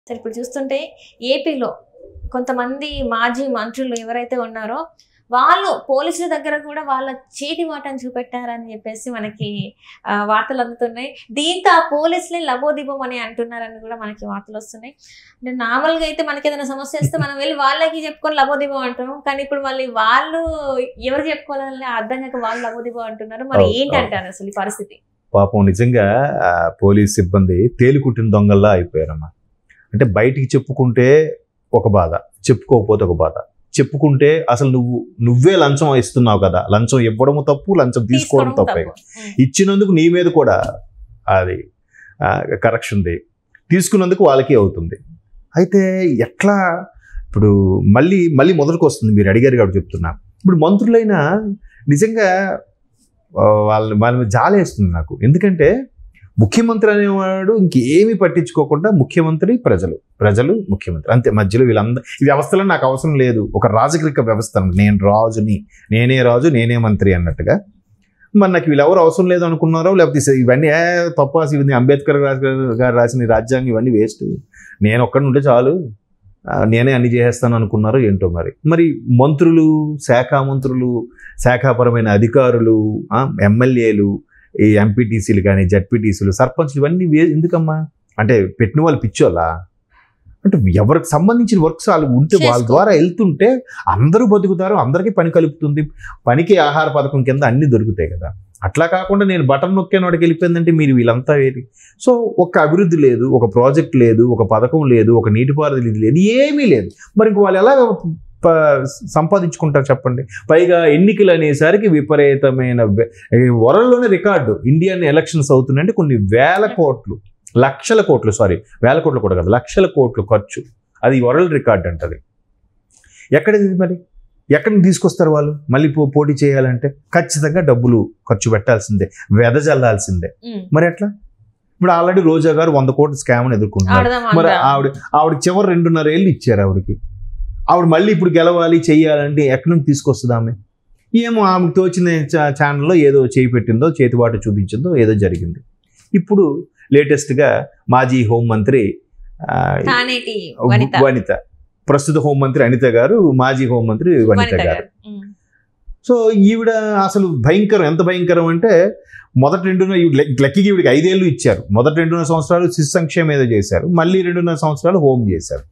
సరే ఇప్పుడు చూస్తుంటే ఏపీలో కొంతమంది మాజీ మంత్రులు ఎవరైతే ఉన్నారో వాళ్ళు పోలీసుల దగ్గర కూడా వాళ్ళ చేతి వాటను చూపెట్టారని చెప్పేసి మనకి ఆ, వార్తలు అందుతున్నాయి దీంతో ఆ పోలీసులే లబోదిబం అని అంటున్నారని కూడా మనకి వార్తలు వస్తున్నాయి అంటే నార్మల్గా అయితే మనకి ఏదైనా సమస్య వస్తే మనం వెళ్ళి వాళ్ళకి చెప్పుకొని లబోదిబం అంటాం కానీ ఇప్పుడు మళ్ళీ వాళ్ళు ఎవరు చెప్పుకోవాలని అర్థం కాక వాళ్ళు లబోదిబం అంటున్నారు మరి అవును, ఏంటంటారు అసలు ఈ పరిస్థితి పాపం నిజంగా ఆ, పోలీస్ సిబ్బంది తేలికుట్టిన దొంగల్లా అయిపోయారమ్మా అంటే బయటికి చెప్పుకుంటే ఒక బాధ చెప్పుకోకపోతే ఒక బాధ చెప్పుకుంటే అసలు నువ్వు నువ్వే లంచం ఇస్తున్నావు కదా లంచం ఇవ్వడము తప్పు లంచం తీసుకోవడం తప్పే తప్పు. ఉం. ఇచ్చినందుకు నీ మీద కూడా అది కరెక్షన్ది తీసుకున్నందుకు వాళ్ళకి అవుతుంది అయితే ఎట్లా ఇప్పుడు మళ్ళీ మళ్ళీ మొదటికి వస్తుంది మీరు అడిగారు కాబట్టి చెప్తున్నా ఇప్పుడు మంత్రులైనా నిజంగా ఆ, వాళ్ళ వాళ్ళ మీద జాలేస్తుంది నాకు ఎందుకంటే ముఖ్యమంత్రి అనేవాడు ఇంకేమీ పట్టించుకోకుండా ముఖ్యమంత్రి ప్రజలు ప్రజలు ముఖ్యమంత్రి అంతే మధ్యలో వీళ్ళందరూ ఈ వ్యవస్థలో నాకు అవసరం లేదు ఒక రాజకీయ వ్యవస్థ నేను రాజుని నేనే రాజు నేనే మంత్రి అన్నట్టుగా మరి నాకు వీళ్ళెవరు అవసరం లేదు అనుకున్నారో లేకపోతే ఇస- ఇవన్నీ ఏ తప్ప అసలు ఇవన్నీ అంబేద్కర్ రాజు- గారు రాసిన ఈ రాజ్యాంగం ఇవన్నీ వేస్ట్ నేను ఒక్కడి ఉంటే చాలు ఆ, నేనే అన్ని చేసేస్తాను అనుకున్నారో ఏంటో మరి మరి మంత్రులు శాఖ మంత్రులు శాఖాపరమైన అధికారులు ఆ, ఎమ్మెల్యేలు ఈ ఎంపీటీసీలు కానీ జడ్పీటీసీలు సర్పంచ్లు ఇవన్నీ వే ఎందుకమ్మా అంటే పెట్టిన వాళ్ళు పిచ్చోళ్ళా అంటే ఎవరికి సంబంధించిన వర్క్స్ వాళ్ళు ఉంటే వాళ్ళ చేసుకో. ద్వారా వెళ్తుంటే అందరూ బతుకుతారు అందరికీ పని కలుపుతుంది పనికి ఆహార పథకం కింద అన్ని దొరుకుతాయి కదా అట్లా కాకుండా నేను బటన్ నొక్కాను వాడికి వెళ్ళిపోయిందంటే మీరు వీళ్ళంతా ఏది సో ఒక అభివృద్ధి లేదు ఒక ప్రాజెక్ట్ లేదు ఒక పథకం లేదు ఒక నీటిపారుదల ఇది లేదు ఏమీ లేదు మరి ఇంక వాళ్ళు ఎలా ప- సంపాదించుకుంటారు చెప్పండి పైగా ఎన్నికలు అనేసరికి విపరీతమైన వె- ఈ వరల్డ్లోనే రికార్డు ఇండియన్ ఎలక్షన్స్ అవుతున్నాయంటే కొన్ని వేల కోట్లు లక్షల కోట్లు సారీ వేల కోట్లు కూడా కాదు లక్షల కోట్లు ఖర్చు అది వరల్డ్ రికార్డ్ అంటది ఎక్కడిది ఇది మరి ఎక్కడి నుంచి తీసుకొస్తారు వాళ్ళు మళ్ళీ పో పోటీ చేయాలంటే ఖచ్చితంగా డబ్బులు ఖర్చు పెట్టాల్సిందే వెదజల్లాల్సిందే ఉం. మరి ఎట్లా ఇప్పుడు ఆల్రెడీ రోజా గారు వంద కోట్ల స్కామ్ అని ఎదుర్కొంటున్నారు ఆడదాం మరి ఆడదాం. ఆవిడ ఆవిడ చివరి రెండున్నర ఏళ్ళు ఇచ్చారు ఆవిడకి ఆవిడ మళ్ళీ ఇప్పుడు గెలవాలి చెయ్యాలంటే ఎక్కడి నుంచి తీసుకొస్తుంది ఆమె ఏమో ఆమెకు తోచిన ఛా- ఛానల్లో ఏదో చేయి పెట్టిందో చేతివాటు చూపించిందో ఏదో జరిగింది ఇప్పుడు లేటెస్ట్గా మాజీ హోంమంత్రి ఆ, తానేటి వనిత వనిత ప్రస్తుత హోంమంత్రి అనిత గారు మాజీ హోంమంత్రి వనిత వనిత గారు గారు ఉం. సో ఈవిడ అసలు భయంకరం ఎంత భయంకరం అంటే మొదటి రెండున్నర ఈవిడ లెక్- లెక్కకి ఈవిడికి ఐదేళ్ళు ఇచ్చారు మొదటి రెండున్నర సంవత్సరాలు శిశు సంక్షేమం ఏదో చేశారు మళ్ళీ రెండున్నర సంవత్సరాలు హోమ్ చేశారు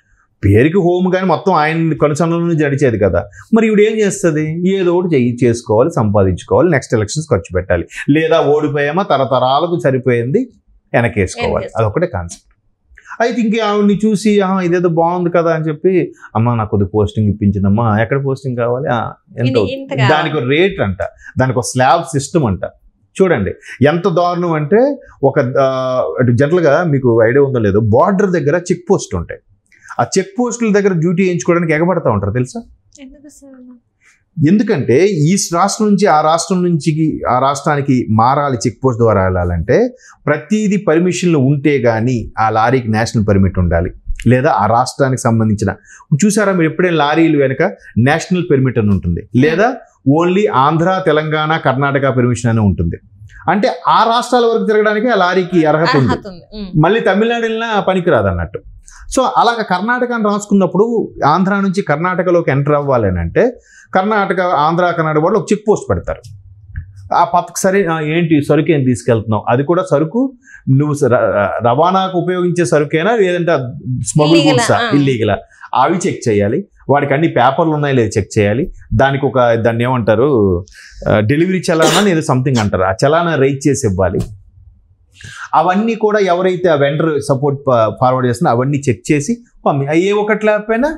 పేరుకి హోమ్ కానీ మొత్తం ఆయన కనుసన్నలను జడిచేది కదా మరి ఈవిడ ఏం చేస్తుంది ఏదో ఒకటి చెయ్యి చేసుకోవాలి సంపాదించుకోవాలి నెక్స్ట్ ఎలక్షన్స్ ఖర్చు పెట్టాలి లేదా ఓడిపోయామా తరతరాలకు సరిపోయింది వెనకేసుకోవాలి వెనకేసుకోవాలి. అదొకటే కాన్సెప్ట్ అయితే ఇంక ఆవిడ్ని చూసి "ఆహా, ఇదేదో బాగుంది కదా అని చెప్పి అమ్మ నాకు కొద్ది పోస్టింగ్ ఇప్పించిందమ్మా ఎక్కడ పోస్టింగ్ కావాలి "ఆ, ఎంత ఇది అవుతుంది?" ఇంత కావాలి. దానికి ఒక రేట్ అంట దానికి ఒక స్లాబ్ సిస్టమ్ అంట చూడండి ఎంత దారుణం అంటే ఒక ఆ, అటు జనరల్గా మీకు ఐడియా ఉందో లేదో బార్డర్ దగ్గర చెక్ పోస్ట్ ఉంటాయి ఆ చెక్ పోస్టుల దగ్గర డ్యూటీ చేయించుకోవడానికి ఎగబడతా ఉంటారు తెలుసా ఎందుకు సార్ ఎందుకంటే ఈ రాష్ట్రం నుంచి ఆ రాష్ట్రం నుంచి ఆ రాష్ట్రానికి మారాలి చెక్ పోస్ట్ ద్వారా వెళ్ళాలంటే ప్రతిదీ పర్మిషన్లు ఉంటే కానీ ఆ లారీకి నేషనల్ పర్మిట్ ఉండాలి లేదా ఆ రాష్ట్రానికి సంబంధించిన చూసారా మీరు ఎప్పుడైనా లారీలు వెనక నేషనల్ పర్మిట్ అని ఉంటుంది లేదా ఓన్లీ ఆంధ్ర తెలంగాణ కర్ణాటక పర్మిషన్ అని ఉంటుంది అంటే ఆ రాష్ట్రాల వరకు తిరగడానికి ఆ లారీకి అర్హత ఉంది అర్హత ఉంది ఉం. మళ్ళీ తమిళనాడు వెళ్ళినా పనికిరాదు అన్నట్టు సో అలాగ కర్ణాటక అని రాసుకున్నప్పుడు ఆంధ్ర నుంచి కర్ణాటకలోకి ఎంటర్ అవ్వాలి అని అంటే కర్ణాటక ఆంధ్ర కర్ణాటక వాళ్ళు ఒక చెక్ పోస్ట్ పెడతారు ఆ పథక సరే ఆ, ఏంటి సరుకు ఏం తీసుకెళ్తున్నావు అది కూడా సరుకు నువ్వు స- ర- రవాణాకు ఉపయోగించే సరుకేనా లేదంటే స్మగుల్ Illegal, గుడ్సా ఆ. ఇల్లీగలా అవి చెక్ చేయాలి వాడికి అన్ని పేపర్లు ఉన్నాయి లేదా చెక్ చేయాలి దానికి ఒక దాన్ని ఏమంటారు డెలివరీ చలానా ఏదో సంథింగ్ అంటారు ఆ చలానా రైట్ చేసి ఇవ్వాలి అవన్నీ కూడా ఎవరైతే ఆ వెండర్ సపోర్ట్ ఫార్వర్డ్ చేస్తున్నా అవన్నీ చెక్ చేసి పంపి అవి ఏ ఒకటి లేకపోయినా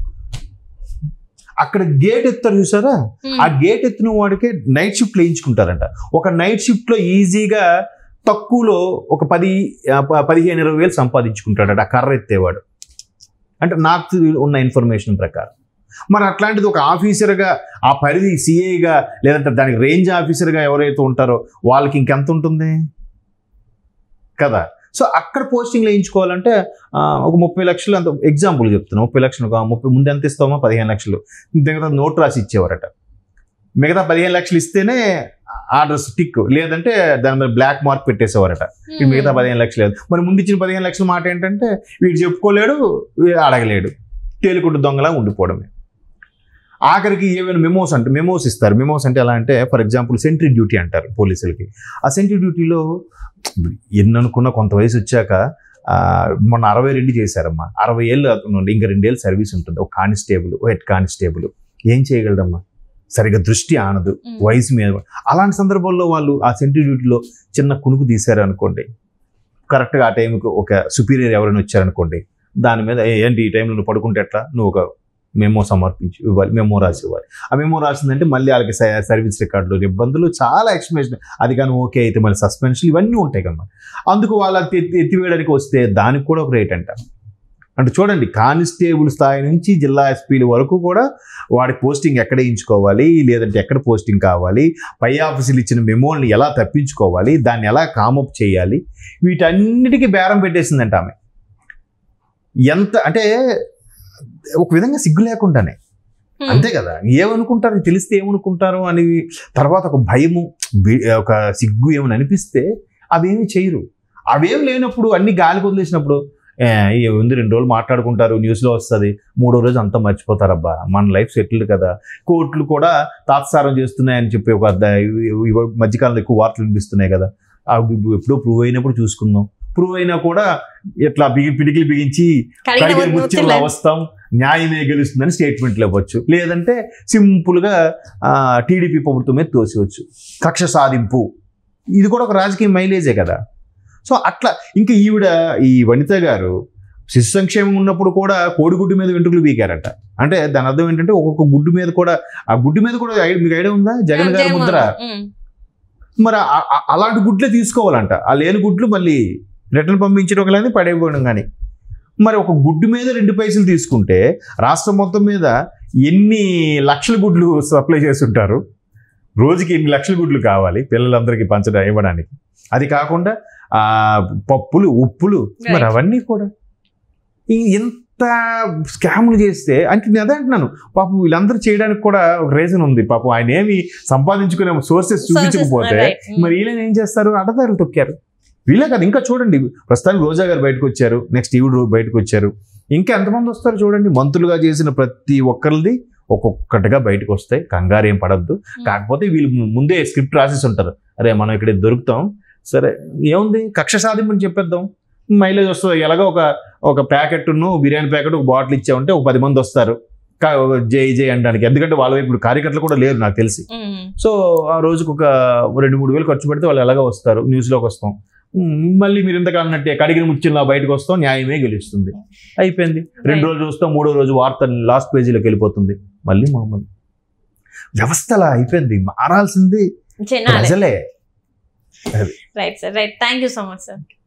అక్కడ గేట్ ఎత్తారు చూసారా ఉం. ఆ గేట్ ఎత్తిన వాడికే నైట్ షిఫ్ట్ వేయించుకుంటారంట ఒక నైట్ షిఫ్ట్లో ఈజీగా తక్కువలో ఒక పది ఆ, ప- పదిహేను ఇరవై వేలు సంపాదించుకుంటాడట ఆ కర్ర ఎత్తేవాడు అంటే నాకు ఉన్న ఇన్ఫర్మేషన్ ప్రకారం మరి అట్లాంటిది ఒక ఆఫీసర్గా ఆ పరిధి సిఐగా లేదంటే దానికి రేంజ్ ఆఫీసర్గా ఎవరైతే ఉంటారో వాళ్ళకి ఇంకెంత ఉంటుంది కదా సో అక్కడ పోస్టింగ్ వేయించుకోవాలంటే ఆ, ఒక ముప్పై లక్షలు అంత ఎగ్జాంపుల్ చెప్తున్నా ముప్పై లక్షలు ఒక ముప్పై ముందు ఎంత ఇస్తామో పదిహేను లక్షలు మిగతా నోట్ రాసి ఇచ్చేవారట మిగతా పదిహేను లక్షలు ఇస్తేనే ఆ డ్రెస్ టిక్ లేదంటే దాని మీద బ్లాక్ మార్క్ పెట్టేసేవారట ఈ మిగతా పదిహేను లక్షలు లేదు మరి ముందు ఇచ్చిన పదిహేను లక్షల మాట ఏంటంటే వీడు చెప్పుకోలేడు వీడు అడగలేడు తేలికుంటు దొంగలా ఉండిపోవడమే ఆఖరికి ఏమైనా మెమోస్ అంటే మెమోస్ ఇస్తారు మెమోస్ అంటే ఎలా అంటే ఫర్ ఎగ్జాంపుల్ సెంట్రీ డ్యూటీ అంటారు పోలీసులకి ఆ సెంట్రీ డ్యూటీలో ఎన్ని అనుకున్న కొంత వయసు వచ్చాక ఆ, మొన్న అరవై రెండు చేశారమ్మా అరవై ఏళ్ళు నుండి ఇంకా రెండేళ్ళు సర్వీస్ ఉంటుంది ఒక కానిస్టేబుల్ ఒక హెడ్ కానిస్టేబుల్ ఏం చేయగలడమ్మా సరిగ్గా దృష్టి ఆనదు వయసు మీద అలాంటి సందర్భాల్లో వాళ్ళు ఆ సెంట్రీ డ్యూటీలో చిన్న కునుకు తీశారు అనుకోండి కరెక్ట్గా ఆ టైంకి ఒక సుపీరియర్ ఎవరైనా వచ్చారనుకోండి దాని మీద "ఏ, ఏంటి ఈ టైంలో నువ్వు పడుకుంటే ఎట్లా నువ్వు ఒక మెమో సమర్పించి ఇవ్వాలి మెమో రాసి ఇవ్వాలి ఆ మెమో రాసిందంటే మళ్ళీ వాళ్ళకి స- సర్వీస్ రికార్డులు ఇబ్బందులు చాలా ఎక్స్ప్లెనేషన్ అది కానీ ఓకే అయితే మళ్ళీ సస్పెన్షన్ ఇవన్నీ ఉంటాయి కదా అందుకు వాళ్ళకి ఎత్తి ఎత్తివేయడానికి వస్తే దానికి కూడా ఒక రేట్ అంట అంటే చూడండి కానిస్టేబుల్ స్థాయి నుంచి జిల్లా ఎస్పీల వరకు కూడా వాడి పోస్టింగ్ ఎక్కడ వేయించుకోవాలి లేదంటే ఎక్కడ పోస్టింగ్ కావాలి పై ఆఫీసులు ఇచ్చిన మెమోల్ని ఎలా తప్పించుకోవాలి దాన్ని ఎలా కామప్ చేయాలి వీటన్నిటికీ బేరం పెట్టేసిందంట ఆమె ఎంత అంటే ఒక విధంగా సిగ్గు లేకుండానే అంతే కదా ఏమనుకుంటారు తెలిస్తే ఏమనుకుంటారు అని తర్వాత ఒక భయము బి- ఒక సిగ్గు ఏమని అనిపిస్తే అవేమి చేయరు అవేం లేనప్పుడు అన్ని గాలి వదిలేసినప్పుడు "ఏ, ఏముంది రెండు రోజులు మాట్లాడుకుంటారు న్యూస్లో వస్తుంది మూడో రోజు అంతా మర్చిపోతారబ్బా మన లైఫ్ సెటిల్డ్ కదా కోర్టులు కూడా తాత్సారం చేస్తున్నాయని చెప్పి ఒక ద- ఇవి- ఇవి మధ్యకాలంలో ఎక్కువ వార్తలు వినిపిస్తున్నాయి కదా అవి ఎప్పుడో ప్రూవ్ అయినప్పుడు చూసుకుందాం ప్రూవ్ అయినా కూడా ఇట్లా బిగి పిడికిలు బిగించి కడిగిన ముత్యంలో వస్తాం న్యాయమే గెలుస్తుందని స్టేట్మెంట్లు ఇవ్వచ్చు లేదంటే సింపుల్గా టీడీపీ ప్రభుత్వం మీద తోసివచ్చు కక్ష సాధింపు ఇది కూడా ఒక రాజకీయ మైలేజే కదా సో అట్లా ఇంకా ఈవిడ ఈ వనిత గారు శిశు సంక్షేమం ఉన్నప్పుడు కూడా కోడిగుడ్డు మీద వెంట్రుకలు పీకారట అంటే దాని అర్థం ఏంటంటే ఒక్కొక్క గుడ్డు మీద కూడా ఆ గుడ్డు మీద కూడా ఐ- మీకు ఐడియా ఉందా జగన్ గారి ముద్ర మరి ఆ- ఆ- అలాంటి గుడ్లే తీసుకోవాలంట ఆ లేని గుడ్లు మళ్ళీ రిటర్న్ పంపించడం కానీ పడైపోవడం కానీ మరి ఒక గుడ్డు మీద రెండు పైసలు తీసుకుంటే రాష్ట్రం మొత్తం మీద ఎన్ని లక్షల గుడ్లు సప్లై చేస్తుంటారు రోజుకి ఎన్ని లక్షల గుడ్లు కావాలి పిల్లలందరికీ పంచడం ఇవ్వడానికి అది కాకుండా ఆ పప్పులు ఉప్పులు మరి Right. అవన్నీ కూడా ఈ ఎంత స్కాములు చేస్తే అంటే నేను అదే అంటున్నాను పాపం వీళ్ళందరూ చేయడానికి కూడా ఒక రీజన్ ఉంది పాపం ఆయన ఏమి సంపాదించుకునే సోర్సెస్ చూపించకపోతే మరి వీళ్ళని ఏం చేస్తారు అడ్డదారులు తొక్కారు వీళ్ళే కదా ఇంకా చూడండి ప్రస్తుతానికి రోజా గారు బయటకు వచ్చారు నెక్స్ట్ ఈవిడ బయటకు వచ్చారు ఇంకా ఎంతమంది వస్తారు చూడండి మంత్రులుగా చేసిన ప్రతి ఒక్కరిది ఒక్కొక్కటిగా బయటకు వస్తాయి కంగారు ఏం పడద్దు కాకపోతే వీళ్ళు ముందే స్క్రిప్ట్ రాసేసి ఉంటారు అరే మనం ఇక్కడ దొరుకుతాం సరే ఏముంది కక్ష సాధింపని చెప్పేద్దాం మైలేజ్ వస్తుంది ఎలాగో ఒక ఒక ప్యాకెట్ను బిర్యానీ ప్యాకెట్ ఒక బాటిల్ ఇచ్చామంటే ఒక పది మంది వస్తారు కా- జై జై అనడానికి ఎందుకంటే వాళ్ళ వైపు ఇప్పుడు కార్యకర్తలు కూడా లేరు నాకు తెలిసి సో ఆ రోజుకు ఒక రెండు మూడు వేలు ఖర్చు పెడితే వాళ్ళు ఎలాగో వస్తారు న్యూస్లోకి వస్తాం ఉమ్, మళ్ళీ మీరు ఇంతకు అన్నట్టే కడిగిన ముచ్చింలా బయటకు వస్తాం న్యాయమే గెలుస్తుంది అయిపోయింది రెండు రోజులు చూస్తాం మూడో రోజు వార్త లాస్ట్ పేజీలోకి వెళ్ళిపోతుంది మళ్ళీ మామూలు వ్యవస్థ అలా అయిపోయింది మారాల్సింది జనాలే ప్రజలే right sir right thank you so much sir